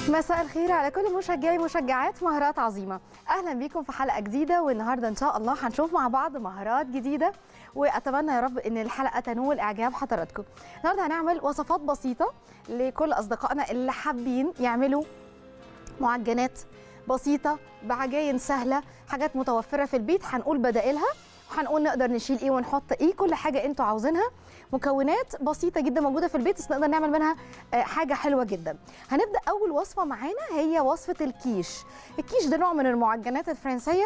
مساء الخير على كل مشجعي مشجعات مهارات عظيمة أهلا بيكم في حلقة جديدة والنهاردة إن شاء الله هنشوف مع بعض مهارات جديدة وأتمنى يا رب إن الحلقة تنول إعجاب حضراتكم النهاردة هنعمل وصفات بسيطة لكل أصدقائنا اللي حابين يعملوا معجنات بسيطة بعجاين سهلة حاجات متوفرة في البيت هنقول بدائلها وهنقول نقدر نشيل ايه ونحط ايه كل حاجه انتوا عاوزينها مكونات بسيطه جدا موجوده في البيت بس نقدر نعمل منها آه، حاجه حلوه جدا هنبدا اول وصفه معانا هي وصفه الكيش الكيش ده نوع من المعجنات الفرنسيه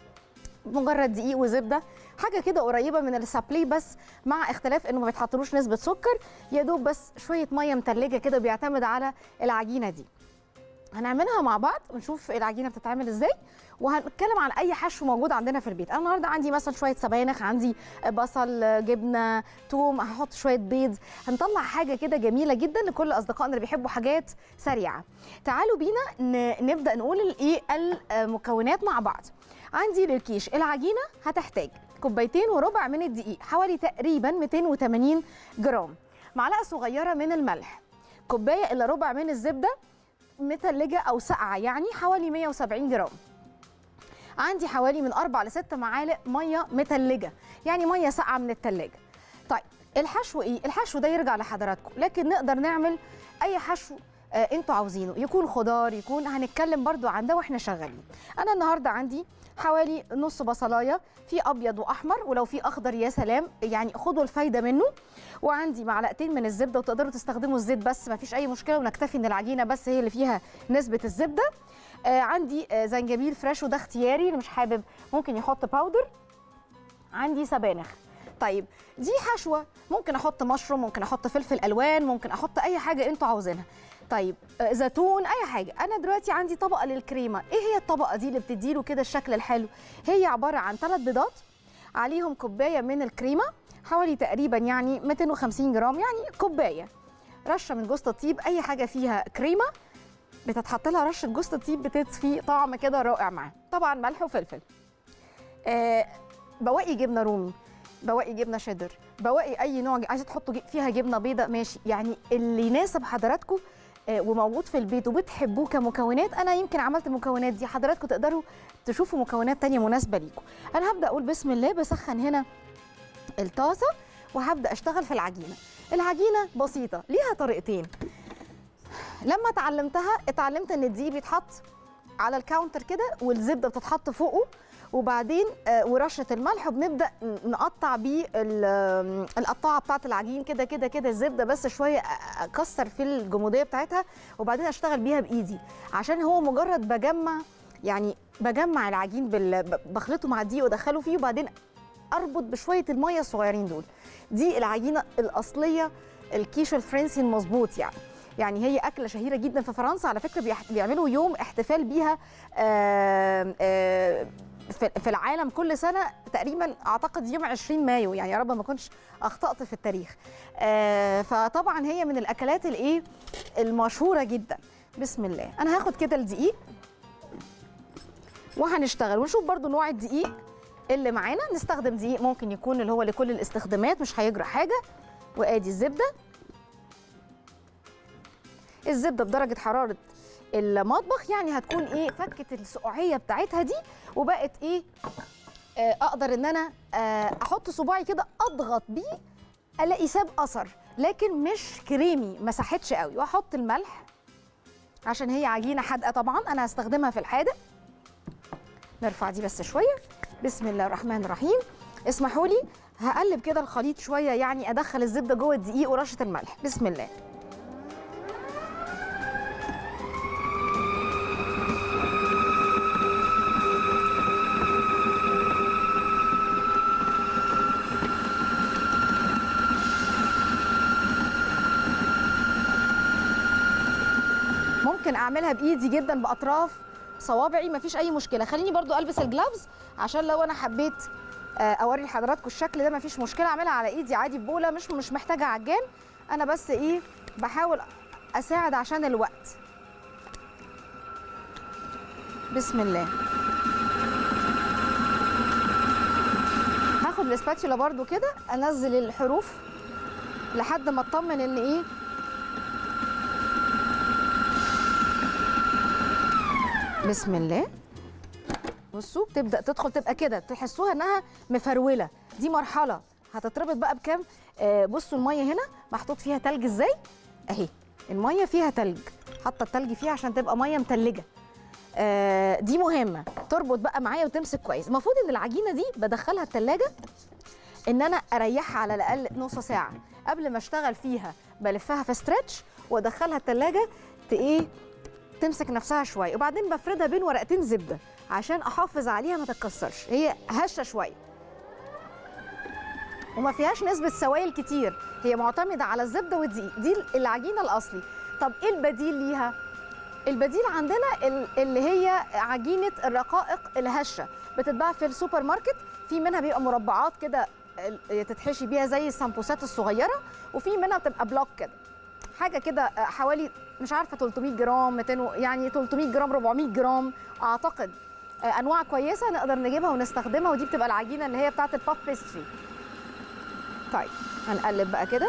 مجرد دقيق وزبده حاجه كده قريبه من السابلي بس مع اختلاف انه ما بيتحطلوش نسبه سكر يا دوب بس شويه ميه متلجه كده بيعتمد على العجينه دي هنعملها مع بعض ونشوف العجينه بتتعمل ازاي وهنتكلم عن اي حشو موجود عندنا في البيت انا النهارده عندي مثلا شويه سبانخ عندي بصل جبنه توم هحط شويه بيض هنطلع حاجه كده جميله جدا لكل اصدقائنا اللي بيحبوا حاجات سريعه تعالوا بينا ن- نبدا نقول الايه المكونات مع بعض عندي للكيش العجينه هتحتاج كوبايتين وربع من الدقيق حوالي تقريبا 280 جرام معلقه صغيره من الملح كوبايه الا ربع من الزبده متلجه او ساقعه يعني حوالي 170 جرام عندي حوالي من أربع لست معالق ميه متلجه يعني ميه ساقعه من التلاجة طيب الحشو ايه الحشو ده يرجع لحضراتكم لكن نقدر نعمل اي حشو آه انتوا عاوزينه يكون خضار يكون هنتكلم برضو عن ده واحنا شغالين انا النهارده عندي حوالي نص بصلايه في ابيض واحمر ولو في اخضر يا سلام يعني خدوا الفايده منه وعندي معلقتين من الزبده وتقدروا تستخدموا الزيت بس ما فيش اي مشكله ونكتفي ان العجينه بس هي اللي فيها نسبه الزبده آه عندي آه زنجبيل فريش وده اختياري اللي مش حابب ممكن يحط باودر عندي سبانخ طيب دي حشوه ممكن احط مشروم ممكن احط فلفل الوان ممكن احط اي حاجه انتوا عاوزينها طيب آه، زيتون اي حاجه انا دلوقتي عندي طبقه للكريمه ايه هي الطبقه دي اللي بتديله كده الشكل الحلو هي عباره عن ثلاث بيضات عليهم كوبايه من الكريمه حوالي تقريبا يعني 250 جرام يعني كوبايه رشه من جوز الطيب اي حاجه فيها كريمه بتتحط لها رشه جوز الطيب بتضفي طعم كده رائع معاه طبعا ملح وفلفل آه بواقي جبنه رومي بواقي جبنه شيدر بواقي اي نوع عايزه تحطوا ج- فيها جبنه بيضاء ماشي يعني اللي يناسب حضراتكم آه، وموجود في البيت وبتحبوه كمكونات انا يمكن عملت المكونات دي حضراتكم تقدروا تشوفوا مكونات تانية مناسبه ليكم انا هبدا اقول بسم الله بسخن هنا الطاسه وهبدا اشتغل في العجينه العجينه بسيطه ليها طريقتين لما اتعلمتها اتعلمت ان الدقيق بيتحط على الكاونتر كده والزبده بتتحط فوقه وبعدين آه، ورشه الملح وبنبدا ن- نقطع بيه ال- آم، القطاعه بتاعه العجين كده كده كده الزبده بس شويه أ- اكسر في الجموديه بتاعتها وبعدين اشتغل بيها بايدي عشان هو مجرد بجمع يعني بجمع العجين بال... ب- بخلطه مع الدقيق وادخله فيه وبعدين اربط بشويه الميه الصغيرين دول دي العجينه الاصليه الكيش الفرنسي المظبوط يعني يعني هي اكله شهيره جدا في فرنسا على فكره بيح- بيعملوا يوم احتفال بيها آم، آم، في في العالم كل سنه تقريبا اعتقد يوم 20 مايو يعني يا رب ما اكونش اخطات في التاريخ آه، فطبعا هي من الاكلات الايه المشهوره جدا بسم الله انا هاخد كده الدقيق وهنشتغل ونشوف برضو نوع الدقيق اللي معانا نستخدم دقيق ممكن يكون اللي هو لكل الاستخدامات مش هيجرى حاجه وادي الزبده الزبده بدرجه حراره المطبخ يعني هتكون ايه فكت السقوعيه بتاعتها دي وبقت ايه آه، اقدر ان انا آه، احط صباعي كده اضغط بيه الاقي ساب اثر لكن مش كريمي ما ساحتش قوي واحط الملح عشان هي عجينه حادقه طبعا انا هستخدمها في الحادق نرفع دي بس شويه بسم الله الرحمن الرحيم اسمحوا لي هقلب كده الخليط شويه يعني ادخل الزبده جوه الدقيق ورشه الملح بسم الله ممكن اعملها بايدي جدا باطراف صوابعي مفيش اي مشكله خليني برضو البس الجلافز عشان لو انا حبيت آه، اوري لحضراتكم الشكل ده مفيش مشكله اعملها على ايدي عادي ببوله مش مش محتاجه عجان انا بس ايه بحاول اساعد عشان الوقت بسم الله هاخد الاسباتشولا برضو كده انزل الحروف لحد ما اطمن ان ايه بسم الله بصوا بتبدا تدخل تبقى كده تحسوها انها مفروله دي مرحله هتتربط بقى بكام آه بصوا الميه هنا محطوط فيها تلج ازاي اهي الميه فيها تلج حاطه التلج فيها عشان تبقى ميه متلجه آه دي مهمه تربط بقى معايا وتمسك كويس المفروض ان العجينه دي بدخلها التلاجة ان انا اريحها على الاقل نص ساعه قبل ما اشتغل فيها بلفها في ستريتش وادخلها التلاجة ت ايه تمسك نفسها شويه وبعدين بفردها بين ورقتين زبده عشان احافظ عليها ما تتكسرش هي هشه شويه وما فيهاش نسبه سوائل كتير هي معتمده على الزبده والدقيق دي العجينه الاصلي طب ايه البديل ليها البديل عندنا ال- اللي هي عجينه الرقائق الهشه بتتباع في السوبر ماركت في منها بيبقى مربعات كده ال- تتحشي بيها زي السمبوسات الصغيره وفي منها بتبقى بلوك كده حاجه كده آه، حوالي مش عارفه 300 جرام 200 و- يعني 300 جرام 400 جرام اعتقد آه، انواع كويسه نقدر نجيبها ونستخدمها ودي بتبقى العجينه اللي هي بتاعه الباف بيستري طيب هنقلب بقى كده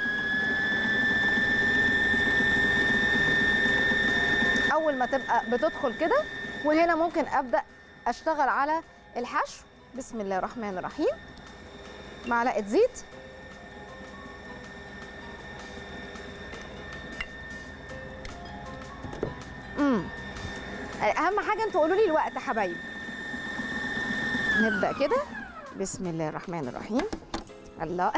اول ما تبقى بتدخل كده وهنا ممكن ابدا اشتغل على الحشو بسم الله الرحمن الرحيم معلقه زيت امم اهم حاجه انتوا قولوا لي الوقت يا حبايبي نبدا كده بسم الله الرحمن الرحيم الله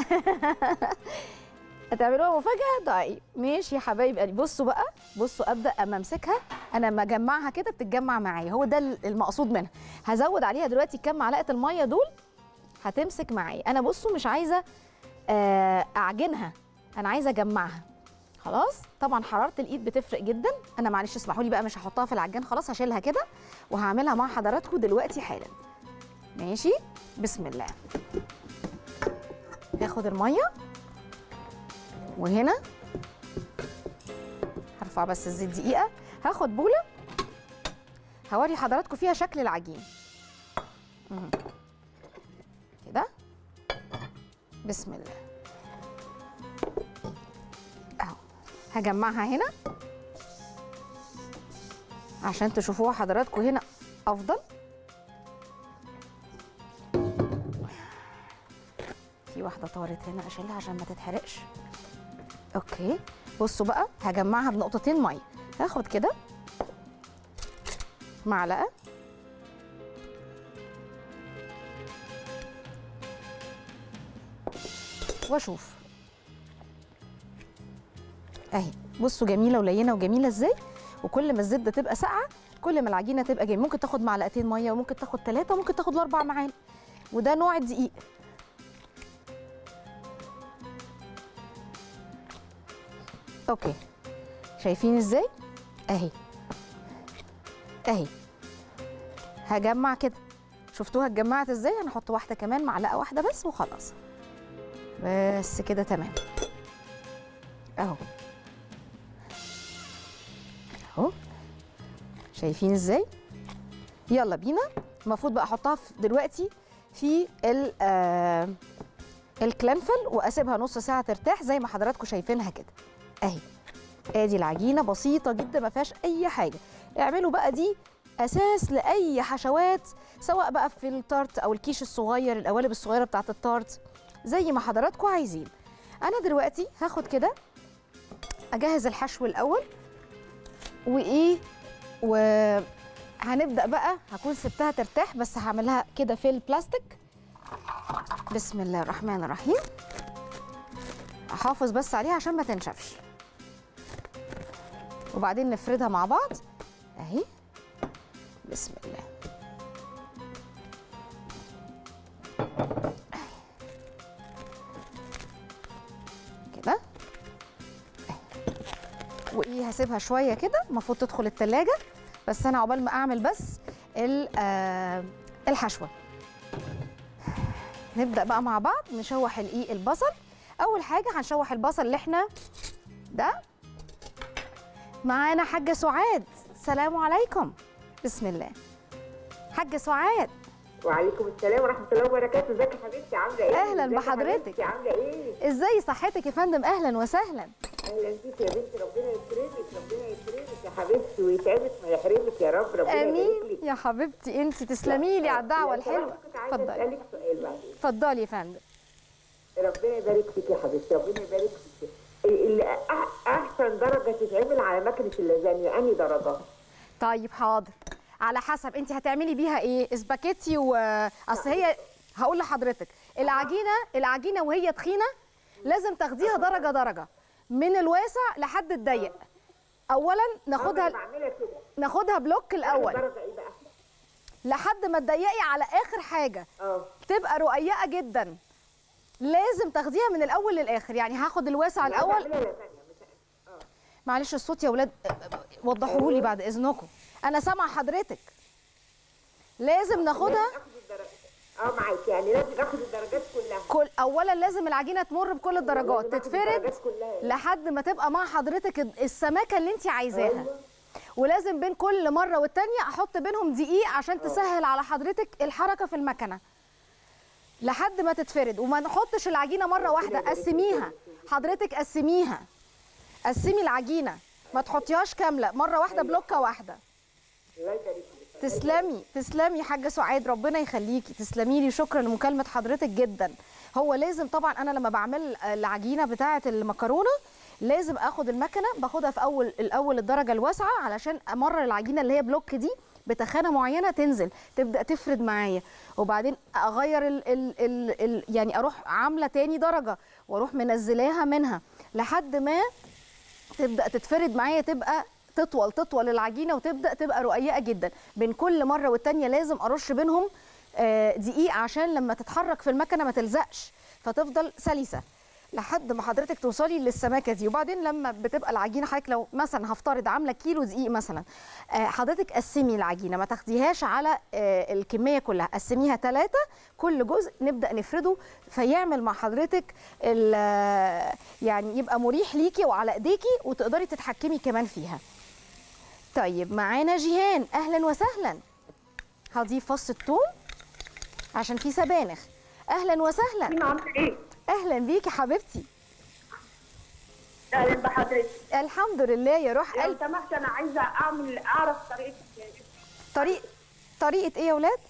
هتعملوها مفاجاه طيب ماشي يا حبايب قلبي بصوا بقى بصوا ابدا اما امسكها انا لما اجمعها كده بتتجمع معايا هو ده المقصود منها هزود عليها دلوقتي كام معلقه الميه دول هتمسك معايا انا بصوا مش عايزه آه، اعجنها انا عايزه اجمعها خلاص طبعا حراره الايد بتفرق جدا انا معلش اسمحوا لي بقى مش هحطها في العجان خلاص هشيلها كده وهعملها مع حضراتكم دلوقتي حالا ماشي بسم الله هاخد الميه وهنا هرفع بس الزيت دقيقه هاخد بوله هوري حضراتكم فيها شكل العجين مهم. كده بسم الله اهو هجمعها هنا عشان تشوفوها حضراتكم هنا افضل في واحده طارت هنا اشيلها عشان ما تتحرقش اوكي بصوا بقى هجمعها بنقطتين ميه هاخد كده معلقه واشوف اهي بصوا جميله ولينه وجميله ازاي وكل ما الزبده تبقى ساقعه كل ما العجينه تبقى جميله ممكن تاخد معلقتين ميه وممكن تاخد ثلاثه وممكن تاخد الاربع معالق وده نوع الدقيق اوكي شايفين ازاي اهي اهي هجمع كده شفتوها اتجمعت ازاي هنحط واحده كمان معلقه واحده بس وخلاص بس كده تمام اهو اهو شايفين ازاي يلا بينا المفروض بقى احطها في- دلوقتي في ال آه الكلانفل واسيبها نص ساعه ترتاح زي ما حضراتكم شايفينها كده اهي ادي العجينه بسيطه جدا ما فيهاش اي حاجه اعملوا بقى دي اساس لاي حشوات سواء بقى في التارت او الكيش الصغير القوالب الصغيره بتاعه التارت زي ما حضراتكم عايزين انا دلوقتي هاخد كده اجهز الحشو الاول وايه وهنبدا بقى هكون سبتها ترتاح بس هعملها كده في البلاستيك بسم الله الرحمن الرحيم احافظ بس عليها عشان ما تنشفش وبعدين نفردها مع بعض اهي بسم الله كده أهي. وايه هسيبها شويه كده المفروض تدخل التلاجة بس انا عقبال ما اعمل بس ال- آه، الحشوه نبدا بقى مع بعض نشوح الايه البصل اول حاجه هنشوح البصل اللي احنا ده معانا حاجه سعاد السلام عليكم بسم الله حاجه سعاد وعليكم السلام ورحمة الله وبركاته، ازيك يا حبيبتي عاملة ايه؟ أهلاً ازيك يا بحضرتك. حبيبتي عاملة ايه؟ ازاي صحتك يا فندم اهلا وسهلا أهلا بيك يا بنتي ربنا يكرمك ربنا يكرمك يا حبيبتي ويتعبك ما يحرمك يا يا رب ربنا يبارك امين لك يا حبيبتي انت تسلمي لي على الدعوه لو الحلوه سمحت كنت عايزه اتفضلي اسالك سؤال بعدين اتفضلي يا فندم ربنا يبارك فيك يا حبيبتي ربنا يبارك فيك اللي أح- احسن درجه تتعمل على مكنه اللازانيا انهي درجه؟ طيب حاضر على حسب انت هتعملي بيها ايه اسباجيتي و اصل هي هقول لحضرتك العجينه العجينه وهي تخينه لازم تاخديها درجه درجه من الواسع لحد الضيق اولا انا ناخدها بعملها كده ناخدها بلوك الاول درجه ايه بقى؟ لحد ما تضيقي على اخر حاجه اه تبقى رقيقه جدا لازم تاخديها من الاول للاخر يعني هاخد الواسع أنا الاول بعملها لازانيا مش معلش الصوت يا ولاد وضحوه لي بعد اذنكم انا سامعه حضرتك لازم ناخدها لازم اخد الدرجات اه معاك يعني لازم اخد الدرجات كلها كل اولا لازم العجينه تمر بكل الدرجات لازم آخد تتفرد الدرجات كلها لحد ما تبقى مع حضرتك السماكه اللي انت عايزاها أيوة. ولازم بين كل مره والتانيه احط بينهم دقيق عشان تسهل على حضرتك الحركه في المكنه لحد ما تتفرد وما نحطش العجينه مره واحده قسميها حضرتك قسميها قسمي العجينه ما تحطيهاش كامله مره واحده بلوكه واحده الله يبارك لك تسلمي تسلمي يا حاجه سعاد ربنا يخليكي تسلمي لي شكرا لمكالمه حضرتك جدا هو لازم طبعا انا لما بعمل العجينه بتاعه المكرونه لازم اخد المكنه باخدها في اول الاول الدرجه الواسعه علشان امرر العجينه اللي هي بلوك دي بتخانه معينه تنزل تبدا تفرد معايا وبعدين اغير ال ال ال ال يعني اروح عامله تاني درجه واروح منزلاها منها لحد ما تبدا تتفرد معايا تبقى تطول تطول العجينه وتبدا تبقى رقيقه جدا بين كل مره والتانيه لازم ارش بينهم آه، دقيق عشان لما تتحرك في المكنه ما تلزقش فتفضل سلسه لحد ما حضرتك توصلي للسماكه دي وبعدين لما بتبقى العجينه حضرتك لو مثلا هفترض عامله كيلو دقيق مثلا آه، حضرتك قسمي العجينه ما تاخديهاش على آه، الكميه كلها قسميها ثلاثه كل جزء نبدا نفرده فيعمل مع حضرتك ال- آه، يعني يبقى مريح ليكي وعلى ايديكي وتقدري تتحكمي كمان فيها طيب معانا جيهان اهلا وسهلا هضيف فص الثوم عشان في سبانخ اهلا وسهلا مين عامله ايه؟ اهلا بيكي حبيبتي اهلا بحضرتك الحمد لله يا روح لو قلب سمحت انا عايزه اعمل اعرف طريقه طريق طريقه ايه يا ولاد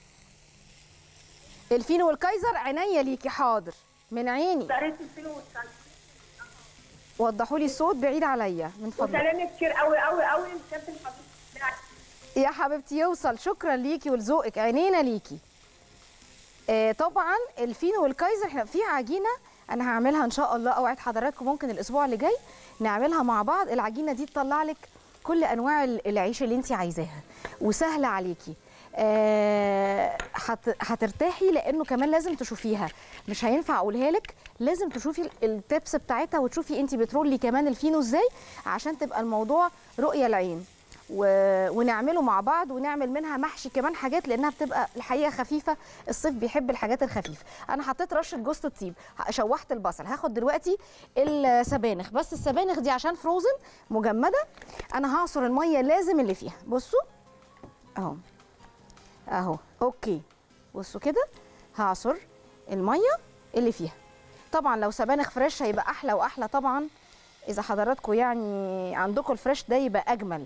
الفين والكايزر عينيا ليكي حاضر من عيني طريقه الفيلم والسلام وضحوا لي الصوت بعيد عليا من فضلك وسلام كتير قوي قوي قوي لكابتن حضرتك يا حبيبتي يوصل شكرا ليكي ولذوقك عينينا ليكي آه طبعا الفينو والكايزر احنا في عجينه انا هعملها ان شاء الله اوعد حضراتكم ممكن الاسبوع اللي جاي نعملها مع بعض العجينه دي تطلع لك كل انواع ال- العيش اللي انت عايزاها وسهله عليكي آه، هت- هترتاحي لانه كمان لازم تشوفيها مش هينفع اقولها لك لازم تشوفي ال- التبس بتاعتها وتشوفي انت بترولي كمان الفينو ازاي عشان تبقى الموضوع رؤيه العين و... ونعمله مع بعض ونعمل منها محشي كمان حاجات لانها بتبقى الحقيقه خفيفه الصيف بيحب الحاجات الخفيفه انا حطيت رشه جوز الطيب ه- شوحت البصل هاخد دلوقتي السبانخ بس السبانخ دي عشان فروزن مجمده انا هعصر الميه لازم اللي فيها بصوا اهو اهو اوكي بصوا كده هعصر الميه اللي فيها طبعا لو سبانخ فريش هيبقى احلى واحلى طبعا اذا حضراتكم يعني عندكم الفريش ده يبقى اجمل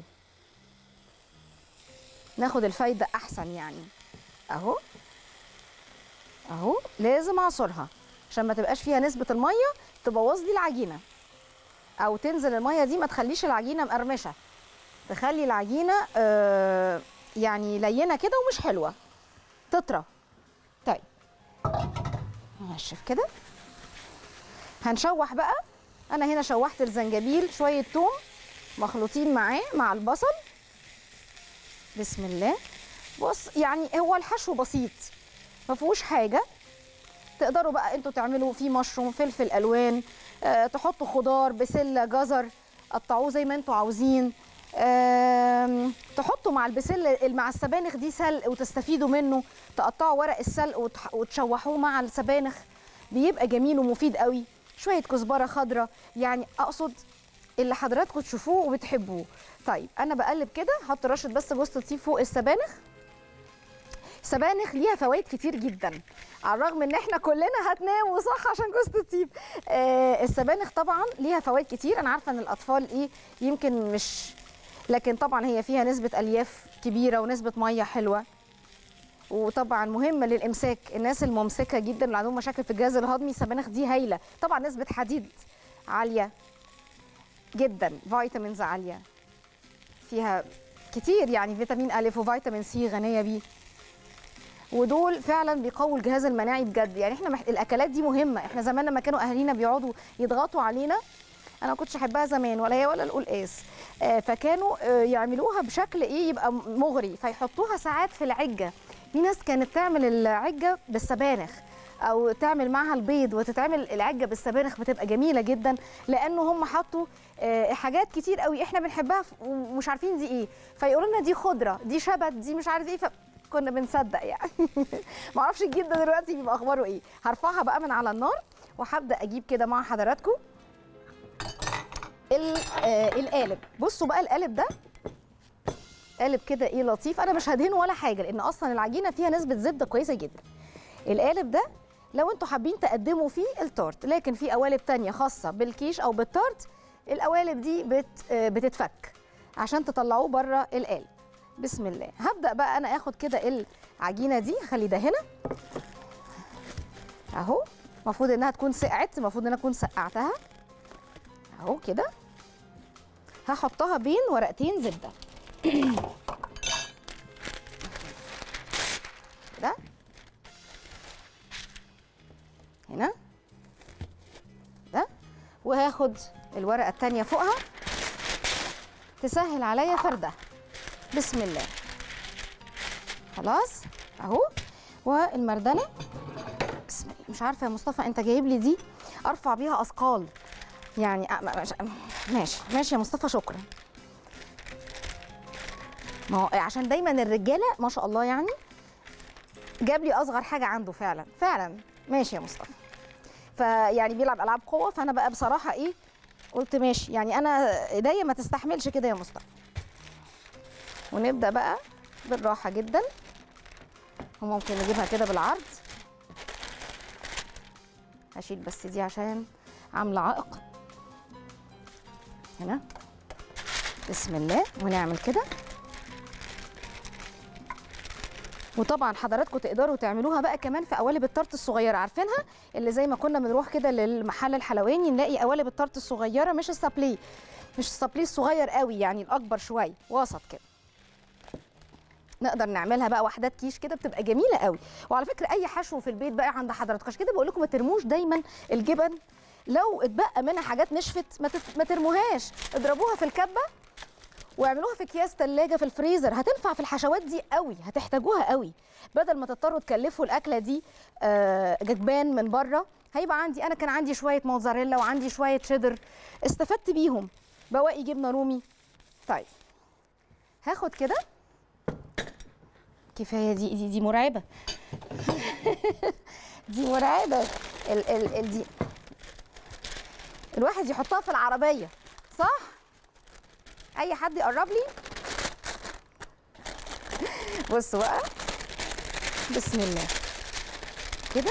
ناخد الفايده احسن يعني اهو اهو لازم اعصرها عشان ما تبقاش فيها نسبه الميه تبوظ لي العجينه او تنزل الميه دي ما تخليش العجينه مقرمشه تخلي العجينه آه يعني لينه كده ومش حلوه تطرى طيب نشف كده هنشوح بقى انا هنا شوحت الزنجبيل شويه توم مخلوطين معاه مع البصل بسم الله بص يعني هو الحشو بسيط ما فيهوش حاجه تقدروا بقى انتوا تعملوا فيه مشروم فلفل الوان أه تحطوا خضار بسله جزر قطعوه زي ما انتوا عاوزين آم، تحطوا مع البسله مع السبانخ دي سلق وتستفيدوا منه تقطعوا ورق السلق وتح- وتشوحوه مع السبانخ بيبقى جميل ومفيد قوي شويه كزبره خضراء يعني اقصد اللي حضراتكم تشوفوه وبتحبوه طيب انا بقلب كده هحط رشه بس جوز الطيب فوق السبانخ السبانخ ليها فوائد كتير جدا على الرغم ان احنا كلنا هتناموا صح عشان جوز الطيب آه السبانخ طبعا ليها فوائد كتير انا عارفه ان الاطفال ايه يمكن مش لكن طبعا هي فيها نسبه الياف كبيره ونسبه ميه حلوه وطبعا مهمه للامساك الناس الممسكه جدا اللي عندهم مشاكل في الجهاز الهضمي السبانخ دي هايله طبعا نسبه حديد عاليه جدا فيتامينز عاليه فيها كتير يعني فيتامين أ وفيتامين سي غنيه بيه ودول فعلا بيقووا الجهاز المناعي بجد يعني احنا مح... الاكلات دي مهمه احنا زمان لما كانوا اهالينا بيقعدوا يضغطوا علينا انا ما كنتش احبها زمان ولا هي ولا القلقاس آه فكانوا آه يعملوها بشكل ايه يبقى مغري فيحطوها ساعات في العجه في ناس كانت تعمل العجه بالسبانخ او تعمل معها البيض وتتعمل العجه بالسبانخ بتبقى جميله جدا لانه هم حطوا آه، حاجات كتير قوي احنا بنحبها ف- ومش عارفين دي ايه فيقولوا لنا دي خضره دي شبت دي مش عارف ايه فكنا بنصدق يعني ما اعرفش الجيل ده دلوقتي بيبقى اخباره ايه هرفعها بقى من على النار وهبدا اجيب كده مع حضراتكم ال- آه، القالب بصوا بقى القالب ده قالب كده ايه لطيف انا مش هدهنه ولا حاجه لان اصلا العجينه فيها نسبه زبده كويسه جدا القالب ده لو انتوا حابين تقدموا فيه التورت لكن في قوالب تانية خاصه بالكيش او بالتورت القوالب دي بت آه، بتتفك عشان تطلعوه بره القالب بسم الله هبدا بقى انا اخد كده العجينه دي خلي ده هنا اهو المفروض انها تكون سقعت المفروض ان انا اكون سقعتها اهو كده هحطها بين ورقتين زبده كده هنا ده وهاخد الورقه التانيه فوقها تسهل عليا فردها بسم الله خلاص اهو والمردنه بسم الله مش عارفه يا مصطفى انت جايب لي دي ارفع بيها اثقال يعني أ- ما- مش- ماشي ماشي يا مصطفى شكرا ما هو عشان دايما الرجاله ما شاء الله يعني جاب لي اصغر حاجه عنده فعلا فعلا ماشي يا مصطفى فيعني بيلعب العاب قوه فانا بقى بصراحه ايه قلت ماشي يعني انا ايديا ما تستحملش كده يا مصطفى ونبدا بقى بالراحه جدا وممكن نجيبها كده بالعرض هشيل بس دي عشان عامله عائق هنا بسم الله ونعمل كده وطبعا حضراتكم تقدروا تعملوها بقى كمان في قوالب الطرط الصغيره عارفينها اللي زي ما كنا بنروح كده للمحل الحلواني نلاقي قوالب الطرط الصغيره مش السابليه مش السابليه الصغير قوي يعني الاكبر شويه وسط كده نقدر نعملها بقى وحدات كيش كده بتبقى جميله قوي وعلى فكره اي حشو في البيت بقى عند حضراتكم عشان كده بقول لكم ما ترموش دايما الجبن لو اتبقى منها حاجات نشفت ما تت- ما ترموهاش اضربوها في الكبه واعملوها في اكياس ثلاجه في الفريزر هتنفع في الحشوات دي قوي هتحتاجوها قوي بدل ما تضطروا تكلفوا الاكله دي آه، جبان من بره هيبقى عندي انا كان عندي شويه موتزاريلا وعندي شويه شيدر استفدت بيهم بواقي جبنه رومي طيب هاخد كده كفايه دي دي, دي مرعبه دي مرعبه ال ال ال دي الواحد يحطها في العربيه صح اي حد يقرب لي بصوا بقى بسم الله كده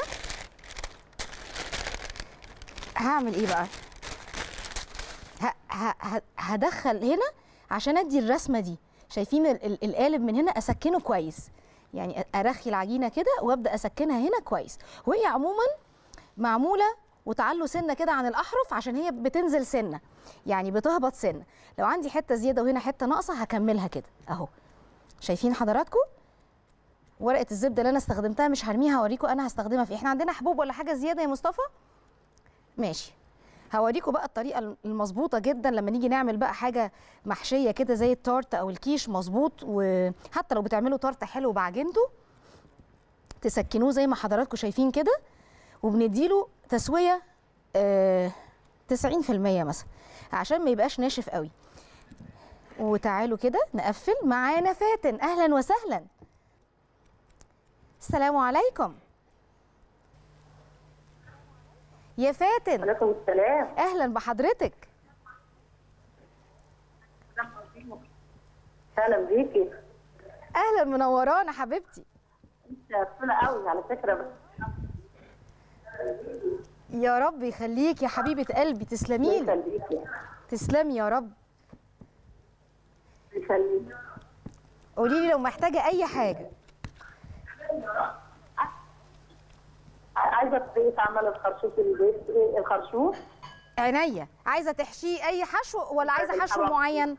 هعمل ايه بقى ه- ه- ه- هدخل هنا عشان ادي الرسمه دي شايفين ال- ال- القالب من هنا اسكنه كويس يعني ارخي العجينه كده وابدا اسكنها هنا كويس وهي عموما معموله وتعلوا سنه كده عن الاحرف عشان هي بتنزل سنه يعني بتهبط سنه لو عندي حته زياده وهنا حته ناقصه هكملها كده اهو شايفين حضراتكم ورقه الزبده اللي انا استخدمتها مش هرميها هوريكم انا هستخدمها في إيه. احنا عندنا حبوب ولا حاجه زياده يا مصطفى ماشي هوريكم بقى الطريقه المظبوطه جدا لما نيجي نعمل بقى حاجه محشيه كده زي التورت او الكيش مظبوط وحتى لو بتعملوا تورته حلو بعجنته تسكنوه زي ما حضراتكم شايفين كده وبنديله تسويه آه 90% مثلا عشان ما يبقاش ناشف قوي وتعالوا كده نقفل معانا فاتن اهلا وسهلا السلام عليكم يا فاتن عليكم السلام اهلا بحضرتك اهلا بيكي اهلا منورانا حبيبتي انت مبسوطه قوي على فكره بس يا رب يخليك يا حبيبه قلبي تسلمي لي يخليكي تسلمي يا رب يخليك قولي لي لو محتاجه اي حاجه عايزه طريقه عمل الخرشوف البيت الخرشوف عينيا عايزه تحشيه اي حشو ولا عايزه حشو الحرام. معين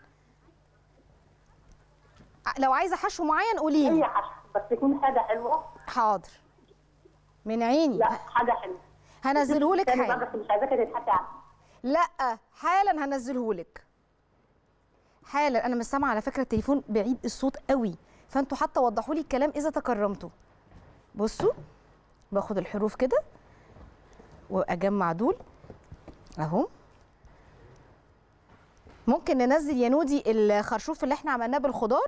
ع- لو عايزه حشو معين قولي اي لي حشو بس تكون حاجه حلوه حاضر من عيني لا حاجه حلوه هنزله لك تاني حالا بقى بس مش عايزاكي تتحكي عنها لا حالا هنزله لك حالا انا مش سامعه على فكره التليفون بعيد الصوت قوي فانتوا حتى وضحوا لي الكلام اذا تكرمتوا بصوا باخد الحروف كده واجمع دول اهو ممكن ننزل يا نودي الخرشوف اللي احنا عملناه بالخضار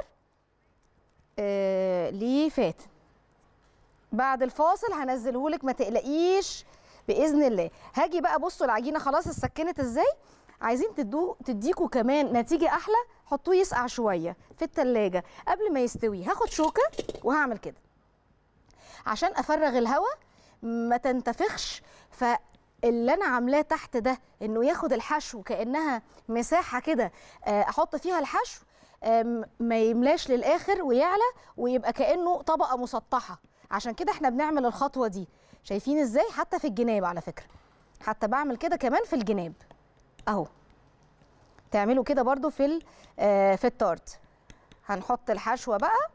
آه ليه فات بعد الفاصل هنزله لك ما تقلقيش باذن الله هاجي بقى بصوا العجينه خلاص اتسكنت ازاي عايزين تدو تديكوا كمان نتيجه احلى حطوه يسقع شويه في التلاجة قبل ما يستوي هاخد شوكه وهعمل كده عشان افرغ الهواء ما تنتفخش فاللي انا عاملاه تحت ده انه ياخد الحشو كانها مساحه كده آه، احط فيها الحشو آم، ما يملاش للاخر ويعلى ويبقى كانه طبقه مسطحه عشان كده احنا بنعمل الخطوه دي شايفين ازاي حتى في الجناب على فكره حتى بعمل كده كمان في الجناب اهو تعملوا كده برضو في ال- آه، في التارت هنحط الحشوه بقى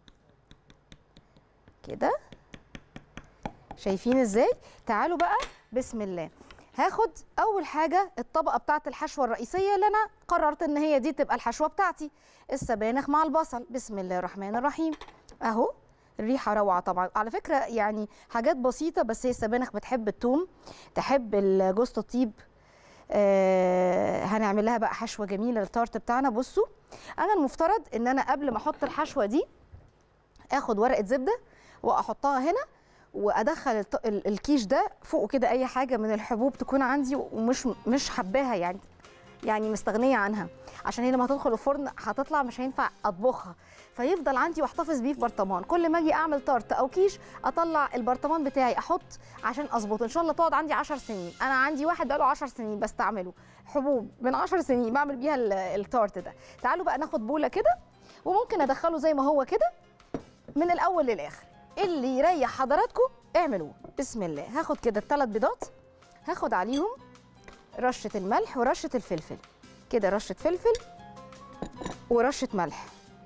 كده شايفين ازاي تعالوا بقى بسم الله هاخد اول حاجه الطبقه بتاعه الحشوه الرئيسيه اللي انا قررت ان هي دي تبقى الحشوه بتاعتي السبانخ مع البصل بسم الله الرحمن الرحيم اهو الريحه روعه طبعا على فكره يعني حاجات بسيطه بس هي السبانخ بتحب الثوم تحب جوز الطيب آه هنعمل لها بقى حشوه جميله للتارت بتاعنا بصوا انا المفترض ان انا قبل ما احط الحشوه دي اخد ورقه زبده واحطها هنا وادخل الط- ال- الكيش ده فوقه كده اي حاجه من الحبوب تكون عندي ومش مش حباها يعني يعني مستغنيه عنها عشان هي لما هتدخل الفرن هتطلع مش هينفع اطبخها فيفضل عندي واحتفظ بيه في برطمان كل ما اجي اعمل تارت او كيش اطلع البرطمان بتاعي احط عشان اظبطه ان شاء الله تقعد عندي 10 سنين انا عندي واحد بقاله 10 سنين بستعمله حبوب من 10 سنين بعمل بيها ال- التارت ده تعالوا بقى ناخد بوله كده وممكن ادخله زي ما هو كده من الاول للاخر اللي يريح حضراتكم اعملوه بسم الله هاخد كده الثلاث بيضات هاخد عليهم رشه الملح ورشه الفلفل كده رشه فلفل ورشه ملح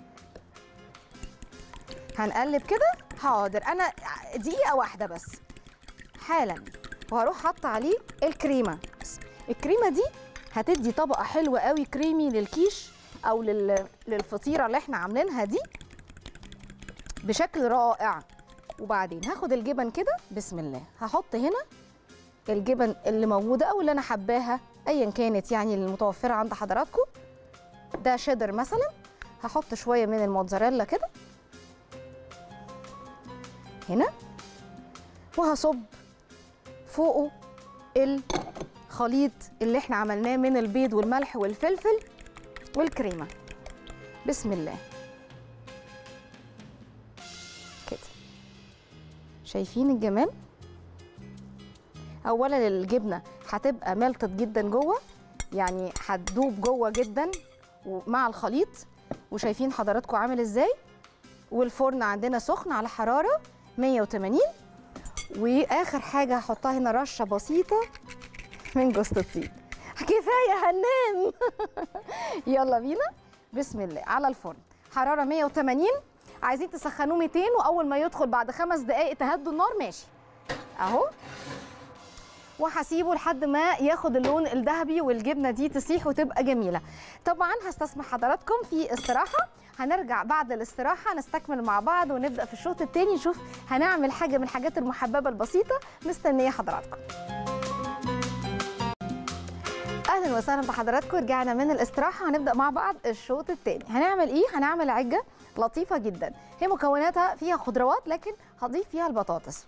هنقلب كده حاضر انا دقيقه واحده بس حالا وهروح حاطه عليه الكريمه بس الكريمه دي هتدي طبقه حلوه قوي كريمي للكيش او لل... للفطيره اللي احنا عاملينها دي بشكل رائع وبعدين هاخد الجبن كده بسم الله هحط هنا الجبن اللي موجوده او اللي انا حباها ايا كانت يعني المتوفره عند حضراتكم ده شيدر مثلا هحط شويه من الموتزاريلا كده هنا وهصب فوقه الخليط اللي احنا عملناه من البيض والملح والفلفل والكريمه بسم الله كده شايفين الجمال اولا الجبنه هتبقى ملطت جدا جوه يعني هتدوب جوه جدا ومع الخليط وشايفين حضراتكم عامل ازاي والفرن عندنا سخن على حراره 180 واخر حاجه هحطها هنا رشه بسيطه من جوز الطيب كفايه هننام يلا بينا بسم الله على الفرن حراره 180 عايزين تسخنوه 200 واول ما يدخل بعد خمس دقائق تهدوا النار ماشي اهو وهسيبه لحد ما ياخد اللون الذهبي والجبنه دي تسيح وتبقى جميله طبعا هستسمح حضراتكم في استراحه هنرجع بعد الاستراحه نستكمل مع بعض ونبدا في الشوط الثاني نشوف هنعمل حاجه من الحاجات المحببه البسيطه مستنيه حضراتكم اهلا وسهلا بحضراتكم رجعنا من الاستراحه هنبدا مع بعض الشوط الثاني هنعمل ايه هنعمل عجه لطيفه جدا هي مكوناتها فيها خضروات لكن هضيف فيها البطاطس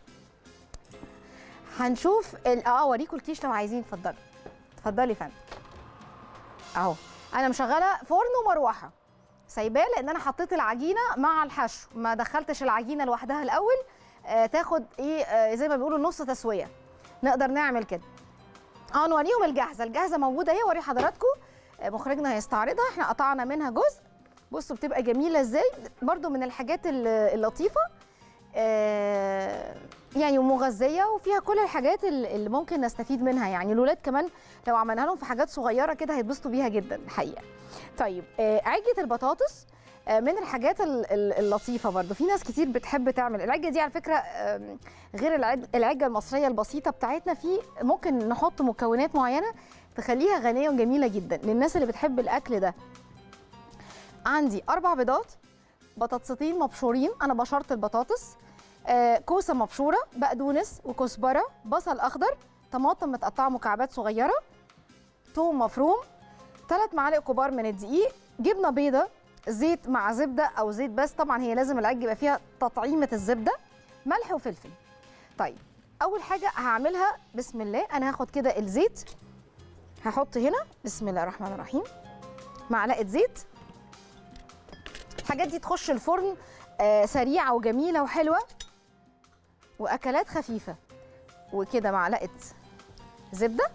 هنشوف ال- اه اوريكم الكيش لو عايزين اتفضلي اتفضلي يا فندم اهو انا مشغله فرن ومروحه سايباه لان انا حطيت العجينه مع الحشو ما دخلتش العجينه لوحدها الاول آه تاخد ايه آه زي ما بيقولوا نص تسويه نقدر نعمل كده اه نوريهم الجاهزه الجاهزه موجوده اهي اوري حضراتكم آه، مخرجنا هيستعرضها احنا قطعنا منها جزء بصوا بتبقى جميله ازاي برضو من الحاجات ال- اللطيفه آه، يعني ومغذيه وفيها كل الحاجات ال- اللي ممكن نستفيد منها يعني الولاد كمان لو عملنا لهم في حاجات صغيره كده هيتبسطوا بيها جدا الحقيقه طيب آه، عجه البطاطس آه، من الحاجات ال- ال- اللطيفه برضو في ناس كتير بتحب تعمل العجه دي على فكره آم، غير العج- العجه المصريه البسيطه بتاعتنا في ممكن نحط مكونات معينه تخليها غنيه وجميله جدا للناس اللي بتحب الاكل ده عندي اربع بيضات بطاطستين مبشورين انا بشرت البطاطس آه، كوسه مبشوره بقدونس وكزبره بصل اخضر طماطم متقطعه مكعبات صغيره توم مفروم ثلاث معالق كبار من الدقيق جبنه بيضه زيت مع زبده او زيت بس طبعا هي لازم العجه يبقى فيها تطعيمه الزبده ملح وفلفل طيب اول حاجه هعملها بسم الله انا هاخد كده الزيت هحط هنا بسم الله الرحمن الرحيم معلقه زيت الحاجات دي تخش الفرن آه سريعه وجميله وحلوه واكلات خفيفه وكده معلقه زبده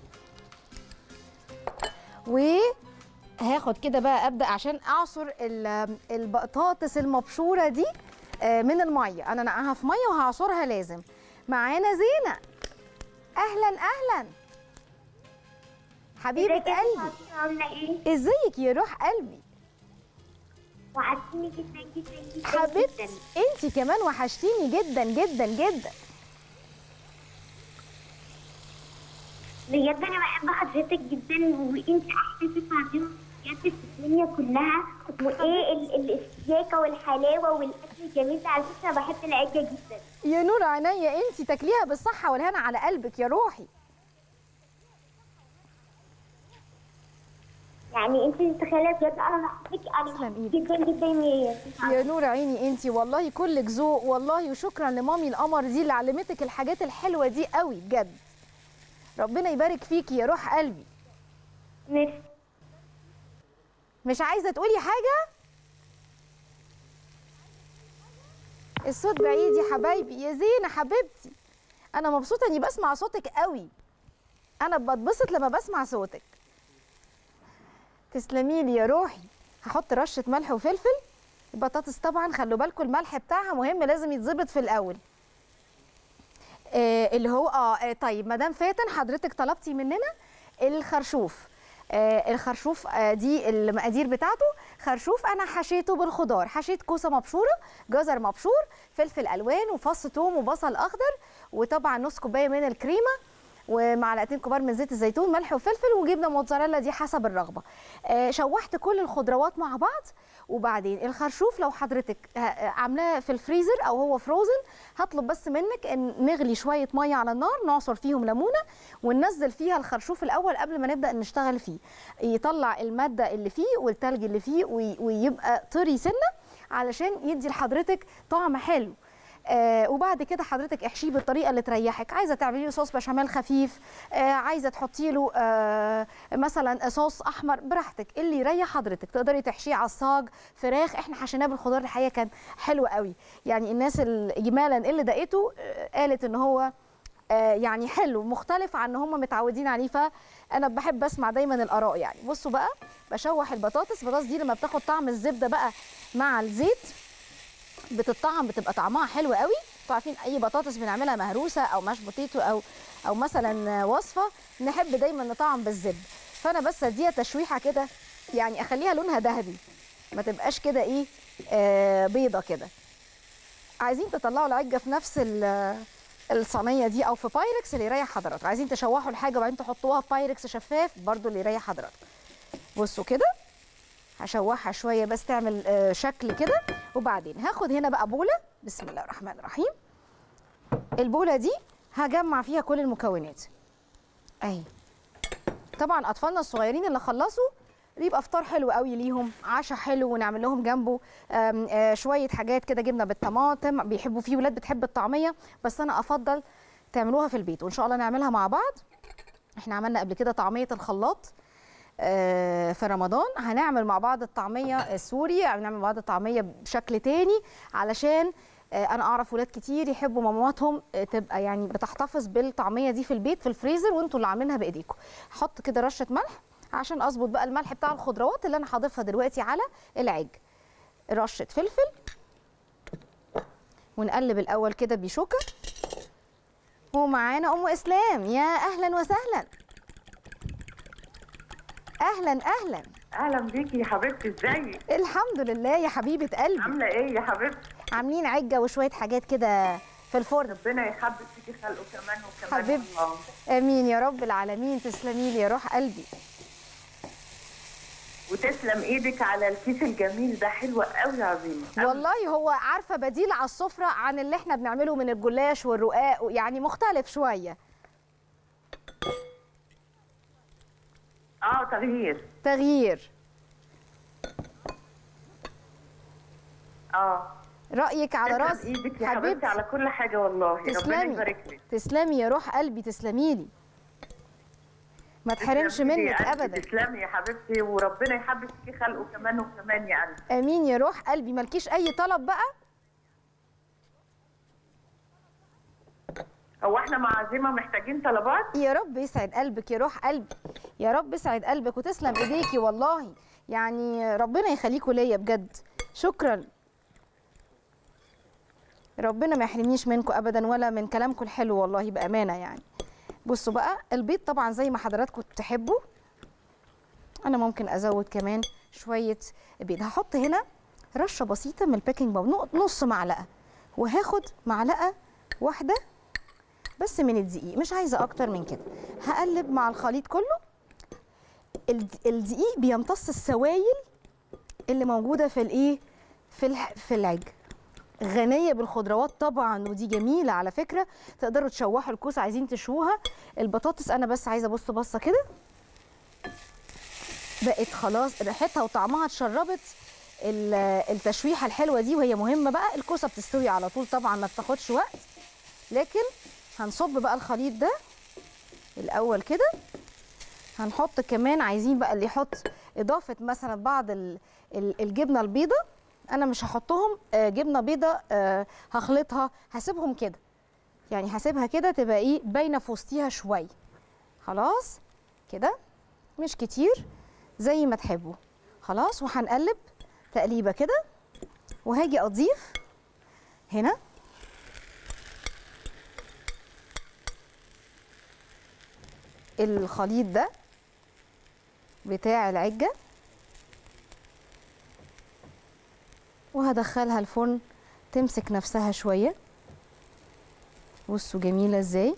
وهاخد كده بقى ابدا عشان اعصر ال- البطاطس المبشوره دي آه، من الميه انا نقعها في ميه وهعصرها لازم معانا زينه اهلا اهلا حبيبه ازيك يا قلبي فاطمة عاملة ايه؟ ازيك يا روح قلبي وحشتيني جدا جدا جدا حبيبتي جدا انت كمان وحشتيني جدا جدا جدا بجد انا بحب حضرتك جدا وانت احساسك عظيم بجد في الدنيا كلها وايه ال- ال- الشياكة والحلاوة والاكل الجميل ده على فكرة بحب العجة جدا يا نور عينيا انت تاكليها بالصحه والهنا على قلبك يا روحي يعني انت متخيلة بجد انا بحبك انا تسلم بحبك ايدك. جدا جدا يا يا نور عيني انت والله كلك ذوق والله وشكرا لمامي القمر دي اللي علمتك الحاجات الحلوه دي قوي بجد ربنا يبارك فيكي يا روح قلبي ميرسي مش عايزه تقولي حاجه الصوت بعيد يا حبايبي يا زينه حبيبتي انا مبسوطه اني بسمع صوتك قوي انا بتبسط لما بسمع صوتك تسلمي لي يا روحي هحط رشه ملح وفلفل البطاطس طبعا خلوا بالكم الملح بتاعها مهم لازم يتظبط في الاول آه اللي هو اه آه، طيب مدام فاتن حضرتك طلبتي مننا الخرشوف آه الخرشوف آه دي المقادير بتاعته خرشوف انا حشيته بالخضار حشيت كوسه مبشوره جزر مبشور فلفل الوان وفص ثوم وبصل اخضر وطبعا نص كوبايه من الكريمه ومعلقتين كبار من زيت الزيتون ملح وفلفل وجبنه موتزاريلا دي حسب الرغبه آه شوحت كل الخضروات مع بعض وبعدين الخرشوف لو حضرتك آه، آه، عاملاه في الفريزر او هو فروزن هطلب بس منك ان نغلي شويه ميه على النار نعصر فيهم ليمونه وننزل فيها الخرشوف الاول قبل ما نبدا نشتغل فيه يطلع الماده اللي فيه والتلج اللي فيه وي- ويبقى طري سنه علشان يدي لحضرتك طعم حلو آه وبعد كده حضرتك احشيه بالطريقه اللي تريحك عايزه تعملي له صوص بشاميل خفيف آه عايزه تحطي له آه مثلا صوص احمر براحتك اللي يريح حضرتك تقدري تحشيه عصاج فراخ احنا حشيناه بالخضار الحقيقه كان حلو قوي يعني الناس اللي اجمالا اللي دقته آه قالت ان هو آه يعني حلو مختلف عن ان هم متعودين عليه فانا بحب اسمع دايما الاراء يعني بصوا بقى بشوح البطاطس البطاطس دي لما بتاخد طعم الزبده بقى مع الزيت بتطعم بتبقى طعمها حلو قوي انتوا عارفين اي بطاطس بنعملها مهروسه او ماش بوتيتو او او مثلا وصفه نحب دايما نطعم بالزبده فانا بس اديها تشويحه كده يعني اخليها لونها ذهبي ما تبقاش كده ايه آه بيضه كده عايزين تطلعوا العجه في نفس ال- الصينيه دي او في بايركس اللي يريح حضراتكم عايزين تشوحوا الحاجه وبعدين تحطوها في بايركس شفاف برضو اللي يريح حضراتكم بصوا كده هشوحها شويه بس تعمل آه، شكل كده وبعدين هاخد هنا بقى بوله بسم الله الرحمن الرحيم البوله دي هجمع فيها كل المكونات اهي طبعا اطفالنا الصغيرين اللي خلصوا بيبقى فطار حلو قوي ليهم عشاء حلو ونعمل لهم جنبه آم، آه، شويه حاجات كده جبنه بالطماطم بيحبوا فيه ولاد بتحب الطعميه بس انا افضل تعملوها في البيت وان شاء الله نعملها مع بعض احنا عملنا قبل كده طعميه الخلاط آه، في رمضان هنعمل مع بعض الطعميه السوري هنعمل مع بعض الطعميه بشكل تاني علشان آه، انا اعرف ولاد كتير يحبوا ماماتهم آه، تبقى يعني بتحتفظ بالطعميه دي في البيت في الفريزر وانتوا اللي عاملينها بايديكم حط كده رشه ملح عشان اظبط بقى الملح بتاع الخضروات اللي انا هضيفها دلوقتي على العج رشه فلفل ونقلب الاول كده بشوكه ومعانا ام اسلام يا اهلا وسهلا اهلا اهلا اهلا بيكي يا حبيبتي ازيك الحمد لله يا حبيبه قلبي عامله ايه يا حبيبتي عاملين عجه وشويه حاجات كده في الفرن ربنا يحبب فيكي خلقه كمان وكمان حبيبتي. والله. امين يا رب العالمين تسلمي لي يا روح قلبي وتسلم ايدك على الكيس الجميل ده حلو قوي يا عظيمه قوي. والله هو عارفه بديل على السفره عن اللي احنا بنعمله من الجلاش والرقاق يعني مختلف شويه اه تغيير تغيير اه رايك على تسلم راس ايدك يا حبيبتي على كل حاجه والله ربنا تسلمي يبارك لك تسلمي يا روح قلبي تسلمي لي ما تحرمش تسلمي لي منك يا قلبي، ابدا تسلمي يا حبيبتي وربنا يحبب فيكي خلقه كمان وكمان يا قلبي امين يا روح قلبي مالكيش اي طلب بقى هو احنا مع عزيمه محتاجين طلبات يا رب يسعد قلبك يا روح قلبي يا رب يسعد قلبك وتسلم ايديكي والله يعني ربنا يخليكوا ليا بجد شكرا ربنا ما يحرمنيش منكم ابدا ولا من كلامكم الحلو والله بامانه يعني بصوا بقى البيض طبعا زي ما حضراتكم تحبوا انا ممكن ازود كمان شويه بيض هحط هنا رشه بسيطه من البيكنج باودر نص معلقه وهاخد معلقه واحده بس من الدقيق مش عايزه اكتر من كده هقلب مع الخليط كله الد- الدقيق بيمتص السوائل اللي موجوده في الايه في الح... في العج غنيه بالخضروات طبعا ودي جميله على فكره تقدروا تشوحوا الكوسه عايزين تشوها البطاطس انا بس عايزه ابص بصه كده بقت خلاص ريحتها وطعمها اتشربت ال- التشويحه الحلوه دي وهي مهمه بقى الكوسه بتستوي على طول طبعا ما بتاخدش وقت لكن هنصب بقى الخليط ده الاول كده هنحط كمان عايزين بقى اللي يحط اضافه مثلا بعض ال- ال- الجبنه البيضه انا مش هحطهم آه، جبنه بيضه آه، هخلطها هسيبهم كده يعني هسيبها كده تبقى ايه باينه في وسطيها شويه خلاص كده مش كتير زي ما تحبوا خلاص وهنقلب تقليبه كده وهاجي اضيف هنا الخليط ده بتاع العجة وهدخلها الفرن تمسك نفسها شوية بصوا جميلة ازاي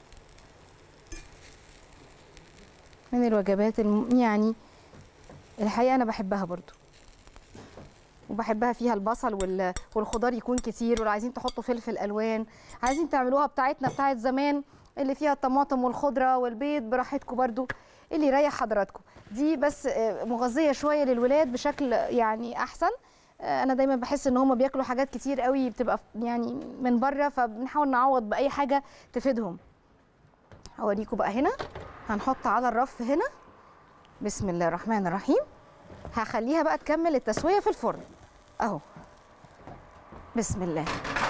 من الوجبات الم... يعني الحقيقة أنا بحبها برضو وبحبها فيها البصل وال... والخضار يكون كتير ولو عايزين تحطوا فلفل ألوان عايزين تعملوها بتاعتنا بتاعت زمان اللي فيها الطماطم والخضرة والبيض براحتكم برضو اللي يريح حضراتكم دي بس آه، مغذية شوية للولاد بشكل يعني أحسن آه، أنا دايما بحس إن هم بياكلوا حاجات كتير قوي بتبقى يعني من بره فبنحاول نعوض بأي حاجة تفيدهم هوريكم بقى هنا هنحط على الرف هنا بسم الله الرحمن الرحيم هخليها بقى تكمل التسوية في الفرن أهو بسم الله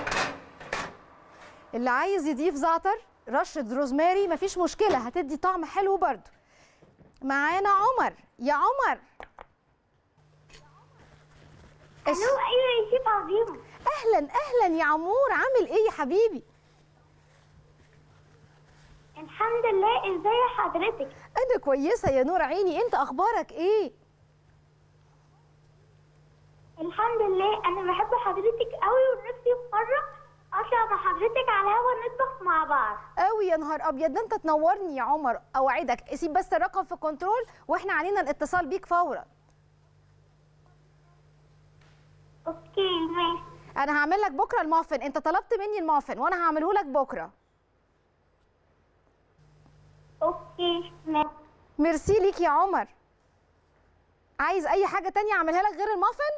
اللي عايز يضيف زعتر رشة روزماري مفيش مشكلة هتدي طعم حلو برضو معانا عمر يا عمر الو ايوه يا شيف عظيم اهلا اهلا يا عمور عامل ايه يا حبيبي الحمد لله ازاي حضرتك انا كويسه يا نور عيني انت اخبارك ايه الحمد لله انا بحب حضرتك قوي ونفسي في مره اطلع مع حضرتك على الهوا نطبخ مع بعض قوي يا نهار ابيض ده انت تنورني يا عمر اوعدك سيب بس الرقم في كنترول واحنا علينا الاتصال بيك فورا اوكي ماشي انا هعمل لك بكره المافن انت طلبت مني المافن وانا هعمله لك بكره اوكي ماشي ميرسي ليك يا عمر عايز اي حاجه تانية اعملها لك غير المافن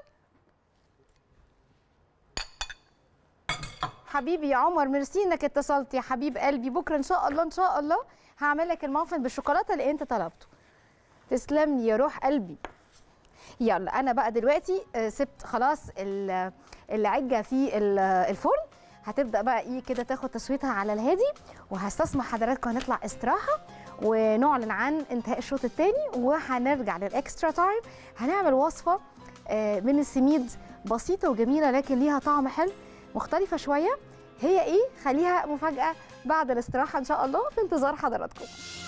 حبيبي يا عمر ميرسي انك اتصلت يا حبيب قلبي بكره ان شاء الله ان شاء الله هعمل لك المافن بالشوكولاته اللي انت طلبته تسلم لي يا روح قلبي يلا انا بقى دلوقتي آه، سبت خلاص ال- العجه في ال- الفرن هتبدا بقى ايه كده تاخد تسويتها على الهادي وهستسمح حضراتكم هنطلع استراحه ونعلن عن انتهاء الشوط الثاني وهنرجع للاكسترا تايم هنعمل وصفه آه، من السميد بسيطه وجميله لكن ليها طعم حلو مختلفه شويه هي ايه خليها مفاجاه بعد الاستراحه ان شاء الله في انتظار حضراتكم